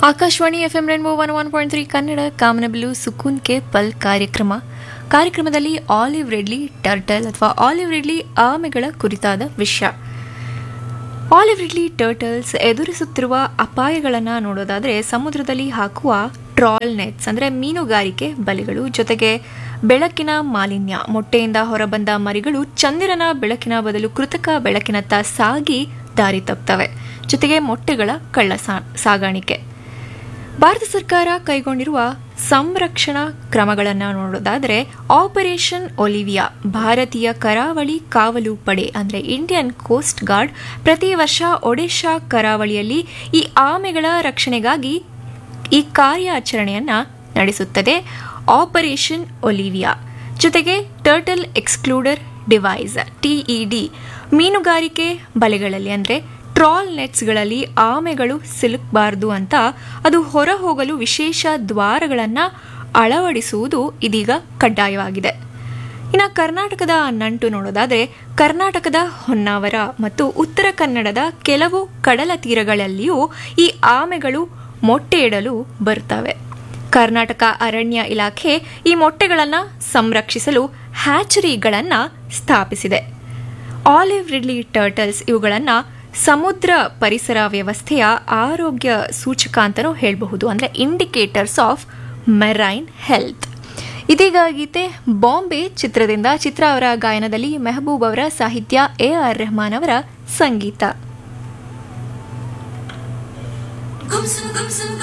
Akashvani F M rainbow one one point three Kannada ಕಾಮನಬಿಲ್ಲು ಸುಕೂನ್ ಕೆ ಪಲ್ ಕಾರ್ಯಕ್ರಮ ಕಾರ್ಯಕ್ರಮದಲ್ಲಿ ಆಲಿವ್ ರಿಡ್ಲಿ ಟರ್ಟಲ್ ಅಥವಾ ಆಲಿವ್ ರಿಡ್ಲಿ ಆಮೆಗಳ ಕುರಿತಾದ ವಿಷಯ ಆಲಿವ್ ರಿಡ್ಲಿ ಟರ್ಟಲ್ಸ್ ಎದುರಿಸುತ್ತಿರುವ ಅಪಾಯಗಳನ್ನು ನೋಡೋದಾದರೆ ಸಮುದ್ರದಲ್ಲಿ ಹಾಕುವ ಟ್ರಾಲ್ ನೆಟ್ಸ್ ಅಂದರೆ ಮೀನುಗಾರಿಕೆ ಬಲೆಗಳು ಜೊತೆಗೆ ಬೆಳಕಿನ ಮಾಲಿನ್ಯ ಮೊಟ್ಟೆಯಿಂದ ಹೊರಬಂದ ಮರಿಗಳು ಚಂದಿರನ ಬೆಳಕಿನ ಬದಲು ಕೃತಕ ಬೆಳಕಿನತ್ತ ಸಾಗಿ ದಾರಿ ತಪ್ತವೆ ಜೊತೆಗೆ ಮೊಟ್ಟೆಗಳ ಕಳ್ಳ ಸಾ- ಸಾಗಾಣಿಕೆ ಭಾರತ ಸರ್ಕಾರ ಕೈಗೊಂಡಿರುವ ಸಂರಕ್ಷಣಾ ಕ್ರಮಗಳನ್ನು ನೋಡೋದಾದರೆ ಆಪರೇಷನ್ ಒಲಿವಿಯಾ ಭಾರತೀಯ ಕರಾವಳಿ ಕಾವಲು ಪಡೆ ಅಂದರೆ ಇಂಡಿಯನ್ ಕೋಸ್ಟ್ ಗಾರ್ಡ್ ಪ್ರತಿ ವರ್ಷ ಒಡಿಶಾ ಕರಾವಳಿಯಲ್ಲಿ ಈ ಆಮೆಗಳ ರಕ್ಷಣೆಗಾಗಿ ಈ ಕಾರ್ಯಾಚರಣೆಯನ್ನ ನಡೆಸುತ್ತದೆ ಆಪರೇಷನ್ ಒಲಿವಿಯಾ ಜೊತೆಗೆ ಟರ್ಟಲ್ ಎಕ್ಸ್ಕ್ಲೂಡರ್ ಡಿವೈಸ್ ಟಿಇಡಿ ಮೀನುಗಾರಿಕೆ ಬಲೆಗಳಲ್ಲಿ ಅಂದರೆ ಟ್ರಾಲ್ ನೆಟ್ಸ್ಗಳಲ್ಲಿ ಆಮೆಗಳು ಸಿಲುಕಬಾರದು ಅಂತ ಅದು ಹೊರ ಹೋಗಲು ವಿಶೇಷ ದ್ವಾರಗಳನ್ನು ಅಳವಡಿಸುವುದು ಇದೀಗ ಕಡ್ಡಾಯವಾಗಿದೆ ಇನ್ನು ಕರ್ನಾಟಕದ ನಂಟು ನೋಡೋದಾದರೆ ಕರ್ನಾಟಕದ ಹೊನ್ನಾವರ ಮತ್ತು ಉತ್ತರ ಕನ್ನಡದ ಕೆಲವು ಕಡಲ ತೀರಗಳಲ್ಲಿಯೂ ಈ ಆಮೆಗಳು ಮೊಟ್ಟೆ ಇಡಲು ಬರುತ್ತವೆ ಕರ್ನಾಟಕ ಅರಣ್ಯ ಇಲಾಖೆ ಈ ಮೊಟ್ಟೆಗಳನ್ನು ಸಂರಕ್ಷಿಸಲು ಹ್ಯಾಚರಿಗಳನ್ನು ಸ್ಥಾಪಿಸಿದೆ ಆಲಿವ್ ರಿಡ್ಲಿ ಟರ್ಟಲ್ಸ್ ಇವುಗಳನ್ನು ಸಮುದ್ರ ಪರಿಸರ ವ್ಯವಸ್ಥೆಯ ಆರೋಗ್ಯ ಸೂಚಕ ಅಂತಲೂ ಹೇಳಬಹುದು ಅಂದರೆ ಇಂಡಿಕೇಟರ್ಸ್ ಆಫ್ ಮೆರೈನ್ ಹೆಲ್ತ್ ಇದೀಗ ಗೀತೆ ಬಾಂಬೆ ಚಿತ್ರದಿಂದ ಚಿತ್ರ ಅವರ ಗಾಯನದಲ್ಲಿ ಮೆಹಬೂಬ್ ಅವರ ಸಾಹಿತ್ಯ ಎ ಆರ್ ರೆಹಮಾನ್ ಅವರ ಸಂಗೀತ ಗುಮ್ಸುಮ್ ಗುಮ್ಸುಮ್